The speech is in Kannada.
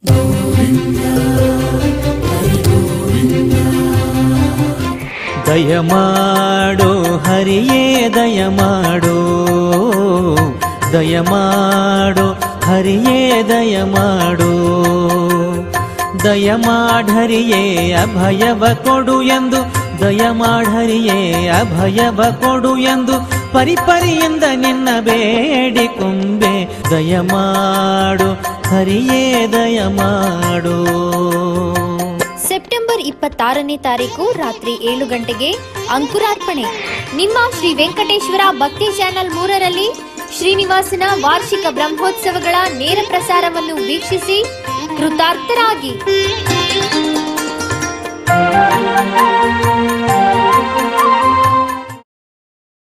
ದಯಮಾಡೋ ಹರಿಯೇ ದಯಮಾಡೋ ದಯಮಾಡೋ ಹರಿಯೇ ದಯಮಾಡೋ ದಯಮಾಢರಿಯೇ ಅಭಯವ ಕೊಡು ಎಂದು ದಯಮಾಢರಿಯೇ ಅಭಯವ ಕೊಡು ಎಂದು ಪರಿಪರಿಯಿಂದ ನಿನ್ನ ಬೇಡಿಕೊಂಬೆ ದಯಮಾಡು ಹರಿಯೇ ದಯಮಾಡು ಸೆಪ್ಟೆಂಬರ್ ಇಪ್ಪತ್ತಾರನೇ ತಾರೀಕು ರಾತ್ರಿ ಏಳು ಗಂಟೆಗೆ ಅಂಕುರಾರ್ಪಣೆ ನಿಮ್ಮ ಶ್ರೀ ವೆಂಕಟೇಶ್ವರ ಭಕ್ತಿ ಚಾನೆಲ್ ಮೂರರಲ್ಲಿ ಶ್ರೀನಿವಾಸನ ವಾರ್ಷಿಕ ಬ್ರಹ್ಮೋತ್ಸವಗಳ ನೇರ ಪ್ರಸಾರವನ್ನು ವೀಕ್ಷಿಸಿ ಕೃತಾರ್ಥರಾಗಿ